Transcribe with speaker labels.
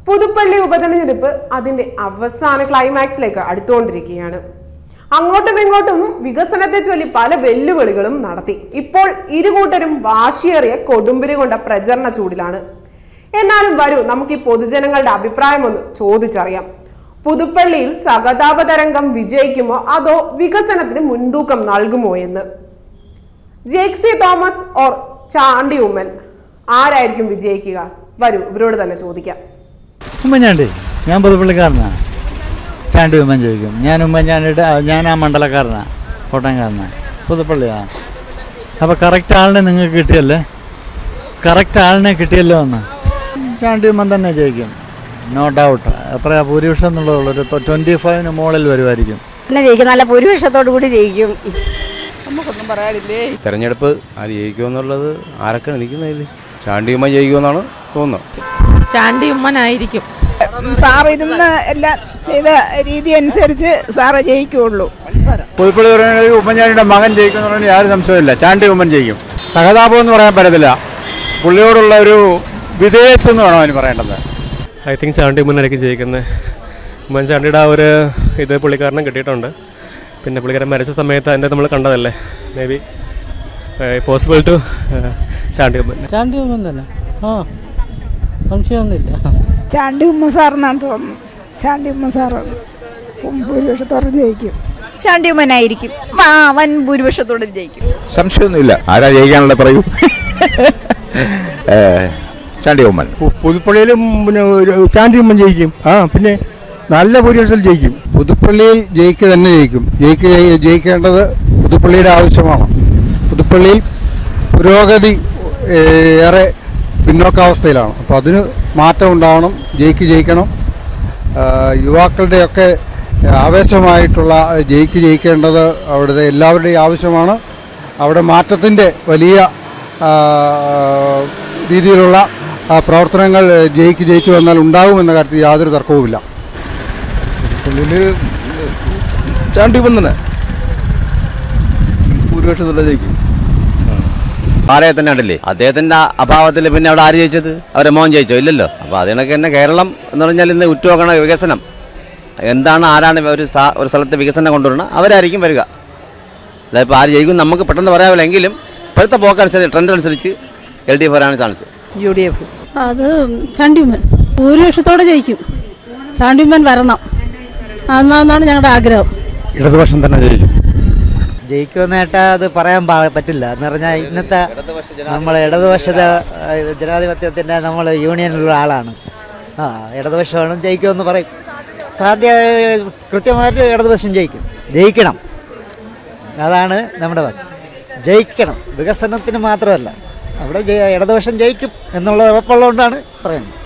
Speaker 1: പുതുപ്പള്ളി ഉപതെരഞ്ഞെടുപ്പ് അതിന്റെ അവസാന ക്ലൈമാക്സിലേക്ക് അടുത്തുകൊണ്ടിരിക്കുകയാണ് അങ്ങോട്ടും ഇങ്ങോട്ടും വികസനത്തെ ചൊല്ലി പല വെല്ലുവിളികളും നടത്തി ഇപ്പോൾ ഇരുകൂട്ടരും വാശിയേറിയ കൊടുമ്പിരി കൊണ്ട പ്രചരണ ചൂടിലാണ് എന്നാലും വരൂ നമുക്ക് ഈ പൊതുജനങ്ങളുടെ അഭിപ്രായം ഒന്ന് ചോദിച്ചറിയാം പുതുപ്പള്ളിയിൽ സഹതാപ തരംഗം വിജയിക്കുമോ അതോ വികസനത്തിന് മുൻതൂക്കം നൽകുമോ എന്ന് ജേക്സി തോമസ് ഓർ ചാണ്ടി ഉമ്മൻ ആരായിരിക്കും വിജയിക്കുക വരൂ ഇവരോട് തന്നെ ചോദിക്കാം
Speaker 2: ഉമ്മൻചാണ്ടി ഞാൻ പുതുപ്പള്ളിക്കാരനാണ് ചാണ്ടി ഉമ്മൻ ചോദിക്കും ഞാൻ ഉമ്മൻചാണ്ടിയുടെ ഞാൻ ആ മണ്ഡലക്കാരനാണ് കോട്ടയംകാരനാണ് പുതുപ്പള്ളിയാണ് അപ്പോൾ കറക്റ്റ് ആളിനെ നിങ്ങൾക്ക് കിട്ടിയല്ലേ കറക്റ്റ് ആളിനെ കിട്ടിയല്ലോ എന്ന് ചാണ്ടി ഉമ്മൻ തന്നെ ജയിക്കും നോ ഡൗട്ട് എത്രയാ ഭൂരിപക്ഷം എന്നുള്ളതുള്ളൂ ഒരു ട്വൻറ്റി ഫൈവിന് മുകളിൽ വരുമായിരിക്കും
Speaker 3: പിന്നെ ജയിക്കും നല്ല ഭൂരിപക്ഷത്തോടു കൂടി ജയിക്കും
Speaker 4: നമുക്കൊന്നും പറയാനില്ലേ
Speaker 5: തെരഞ്ഞെടുപ്പ് ആര് ജയിക്കുമെന്നുള്ളത് ആരൊക്കെ നിൽക്കുന്നതിൽ ചാണ്ടിയമ്മ ജയിക്കുമെന്നാണ് തോന്നുന്നത്
Speaker 4: ചാണ്ടി ഉമ്മനായിരിക്കും
Speaker 6: സാർ ഇരുന്ന് എല്ലാം ചെയ്ത രീതി അനുസരിച്ച് സാറ് ജയിക്കുള്ളൂ
Speaker 2: പുതുപ്പള്ളി പറയുന്നത് ഉമ്മൻചാണ്ടിയുടെ മകൻ ജയിക്കുമെന്ന് പറഞ്ഞാൽ യാതൊരു സംശയമില്ല ചാണ്ടി ഉമ്മൻ ജയിക്കും സഹതാപം എന്ന് പറയാൻ പറ്റത്തില്ല പുള്ളിയോടുള്ള ഒരു വിധേയത്വം എന്ന് വേണം അതിന് പറയേണ്ടത്
Speaker 7: ഐ തിങ്ക് ചാണ്ടി ഉമ്മനായിരിക്കും ജയിക്കുന്നത് ഉമ്മൻചാണ്ടിയുടെ ആ ഒരു ഇത് പുള്ളിക്കാരനെ കിട്ടിയിട്ടുണ്ട് പിന്നെ പുള്ളിക്കാരൻ മരിച്ച സമയത്ത് അതിൻ്റെ നമ്മൾ കണ്ടതല്ലേ may be possible to Chandy Oommen
Speaker 8: Chandy Oommen തന്നെ ആ സംശയമൊന്നുമില്ല
Speaker 6: ചാണ്ടി ഉമ്മ സാറിനാണ് തോന്നുന്നു ചാണ്ടി ഉമ്മ സാറാണ് ഭൂരിപക്ഷത്തോടെ ജയിക്കും
Speaker 3: ചാണ്ടി ഉമ്മനായിരിക്കും വൻ ഭൂരിപക്ഷത്തോടെ ജയിക്കും
Speaker 5: സംശയമൊന്നുമില്ല ആരാ ജയിക്കാനുള്ള പറയൂ ചാണ്ടി ഉമ്മൻ
Speaker 9: പുതുപ്പള്ളിയിലും പിന്നെ ചാണ്ടി ഉമ്മൻ ജയിക്കും ആ പിന്നെ നല്ല ഭൂരിപക്ഷത്തിൽ ജയിക്കും
Speaker 10: പുതുപ്പള്ളിയിൽ ജയിക്കുക തന്നെ ജയിക്കും ജയിക്കുക ജയിക്കേണ്ടത് പുതുപ്പള്ളിയുടെ ആവശ്യമാണ് പുതുപ്പള്ളിയിൽ പുരോഗതി ഏഹ്, ഏറെ പിന്നോക്കാവസ്ഥയിലാണ് അപ്പോൾ അതിന് മാറ്റം ഉണ്ടാവണം ജയിക്ക് ജയിക്കണം ആ, യുവാക്കളുടെയൊക്കെ ആവേശമായിട്ടുള്ള ജയിക്ക് ജയിക്കേണ്ടത് അവിടുത്തെ എല്ലാവരുടെയും ആവശ്യമാണ് അവിടെ മാറ്റത്തിൻ്റെ വലിയ ആ, രീതിയിലുള്ള ആ, പ്രവർത്തനങ്ങൾ ജയിക്ക് ജയിച്ചു വന്നാൽ ഉണ്ടാകുമെന്ന കാര്യത്തിൽ യാതൊരു തർക്കവുമില്ല
Speaker 9: പുള്ളിയിൽ ചാണ്ടി ഉമ്മൻ തന്നെ ഭൂരിപക്ഷത്തിൽ ജയിക്കും
Speaker 5: പാലയെ തന്നെ ഉണ്ടല്ലേ അദ്ദേഹത്തിന്റെ അഭാവത്തിൽ പിന്നെ അവിടെ ആര് ജയിച്ചത് അവരെ മോൻ ജയിച്ചോ ഇല്ലല്ലോ അപ്പോൾ അതിനൊക്കെ തന്നെ കേരളം എന്ന് പറഞ്ഞാൽ ഇന്ന് ഉറ്റുനോക്കണ വികസനം എന്താണ് ആരാണ് ഒരു സാ- ഒരു സ്ഥലത്ത് വികസനം കൊണ്ടുവരണം അവരായിരിക്കും വരിക അതായത് ഇപ്പോൾ ആര് ജയിക്കും നമുക്ക് പെട്ടെന്ന് പറയാമല്ലോ എങ്കിലും ഇപ്പോഴത്തെ പോക്കനുസരിച്ച് ട്രെൻഡ് അനുസരിച്ച് എൽ ഡി എഫ് വരാനാണ് ചാൻസ്
Speaker 4: യു ഡി എഫ്
Speaker 8: അത് ചാണ്ടിയുമ്മൻ ഭൂരിപക്ഷത്തോടെ ജയിക്കും ചാണ്ടിയുമ്മൻ വരണം എന്നാണ് ഞങ്ങളുടെ ആഗ്രഹം
Speaker 2: ഇടതുപക്ഷം തന്നെ ജയിക്കും
Speaker 11: ജയിക്കുമെന്ന് കേട്ടാൽ അത് പറയാൻ പാ- പറ്റില്ല എന്ന് പറഞ്ഞാൽ ഇന്നത്തെ നമ്മൾ ഇടതുപക്ഷത ജനാധിപത്യത്തിൻ്റെ നമ്മൾ യൂണിയനിലുള്ള ആളാണ് ആ ഇടതുപക്ഷമാണ് ജയിക്കുമെന്ന് പറയും സാധ്യ കൃത്യമായിട്ട് ഇടതുപക്ഷം ജയിക്കും ജയിക്കണം അതാണ് നമ്മുടെ വാക്ക് ജയിക്കണം വികസനത്തിന് മാത്രമല്ല അവിടെ ജയ- ഇടതുപക്ഷം ജയിക്കും എന്നുള്ള ഉറപ്പുള്ളതുകൊണ്ടാണ് പറയുന്നത്